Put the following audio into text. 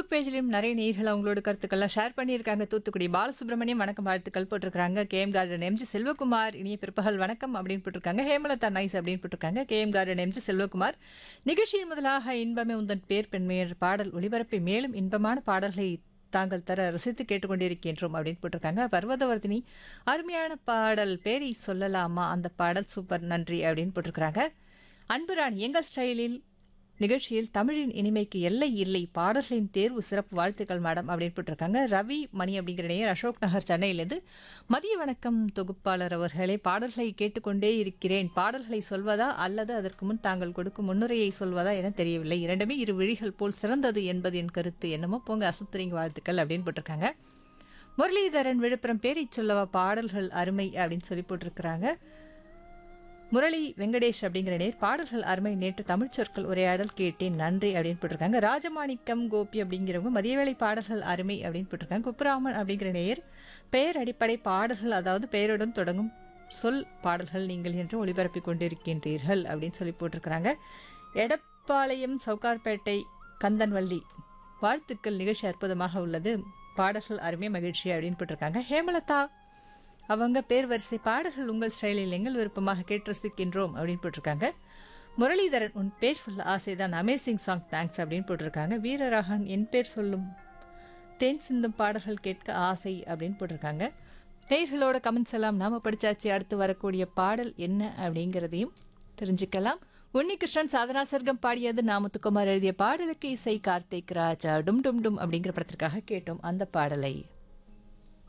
Facebook பேஜ்லயும் நிறைய நேர்கள் அவங்களோட கருத்துக்கள்லாம் ஷேர் பண்ணியிருக்காங்க தூத்துக்குடி பாலசுப்ரமணியம் வணக்கம் வாழ்த்துக்கள் போட்டிருக்காங்க கேஎம் கார்டன் எம்ஜி செல்வகுமார் இனிய பிற்பகல் வணக்கம் அப்படின்னு போட்டிருக்காங்க ஹேமலதா நைஸ் அப்படின்னு போட்டிருக்காங்க கேஎம் கார்டன் எம்ஜி செல்வகுமார் நிகழ்ச்சியின் முதலாக இன்பமே உந்தன் பேர் பெண்மையர் பாடல் ஒளிபரப்பை மேலும் இன்பமான பாடல்களை தாங்கள் தர ரசித்து கேட்டுக்கொண்டிருக்கின்றோம் அப்படின்னு போட்டிருக்காங்க பர்வதவர்தினி அருமையான பாடல் பேரை சொல்லலாமா அந்த பாடல் சூப்பர் நன்றி அப்படின்னு போட்டிருக்காங்க அன்புராணி எங்கள் ஸ்டைலில் நிகழ்ச்சியில் தமிழின் இனிமைக்கு எல்லை இல்லை பாடல்களின் தேர்வு சிறப்பு வாழ்த்துக்கள் மேடம் அப்படின்னு போட்டிருக்காங்க ரவி மணி அப்படிங்கிற நேயர் அசோக் நகர் சென்னையிலிருந்து மதிய வணக்கம் தொகுப்பாளர் அவர்களே பாடல்களை கேட்டுக்கொண்டே இருக்கிறேன் பாடல்களை சொல்வதா அல்லது அதற்கு முன் தாங்கள் கொடுக்கும் முன்னுரையை சொல்வதா என தெரியவில்லை இரண்டுமே இரு விழிகள் போல் சிறந்தது என்பது என் கருத்து என்னமோ போங்க அசத்துறீங்க வாழ்த்துக்கள் அப்படின்னு போட்டிருக்காங்க முரளிதரன் விழுப்புரம் பேரை சொல்லவா பாடல்கள் அருமை அப்படின்னு சொல்லி போட்டிருக்கிறாங்க முரளி வெங்கடேஷ் அப்படிங்கிற நேர் பாடல்கள் அருமை நேற்று தமிழ் சொற்கள் உரையாடல் கேட்டேன் நன்றி அப்படின்னு போட்டிருக்காங்க ராஜமாணிக்கம் கோபி அப்படிங்கிறவங்க மதியவேளை பாடல்கள் அருமை அப்படின்னு போட்டிருக்காங்க குப்புராமன் அப்படிங்கிற நேயர் பெயர் அடிப்படை பாடல்கள் அதாவது பெயருடன் தொடங்கும் சொல் பாடல்கள் நீங்கள் என்று ஒளிபரப்பிக் கொண்டிருக்கின்றீர்கள் அப்படின்னு சொல்லி போட்டிருக்கிறாங்க எடப்பாளையம் சவுகார்பேட்டை கந்தன்வள்ளி வாழ்த்துக்கள் நிகழ்ச்சி அற்புதமாக உள்ளது பாடல்கள் அருமை மகிழ்ச்சி அப்படின்னு போட்டிருக்காங்க ஹேமலதா அவங்க பேர் வரிசை பாடல்கள் உங்கள் ஸ்டைலில் எங்கள் விருப்பமாக கேட்டு ரசிக்கின்றோம் அப்படின்னு போட்டிருக்காங்க முரளிதரன் உன் பேர் சொல்ல ஆசைதான் அமேசிங் சாங் தேங்க்ஸ் அப்படின்னு போட்டிருக்காங்க வீரராகன் என் பேர் சொல்லும் தேன் சிந்தும் பாடல்கள் கேட்க ஆசை அப்படின்னு போட்டிருக்காங்க நேயர்களோட கமெண்ட்ஸ் எல்லாம் நாம படிச்சாச்சு அடுத்து வரக்கூடிய பாடல் என்ன அப்படிங்கிறதையும் தெரிஞ்சுக்கலாம் உன்னிகிருஷ்ணன் சாதனா சர்க்கம் பாடியது நாமுத்துக்குமார் எழுதிய பாடலுக்கு இசை கார்த்திக் ராஜா டும் டும் டும் அப்படிங்கிற படத்திற்காக கேட்டோம் அந்த பாடலை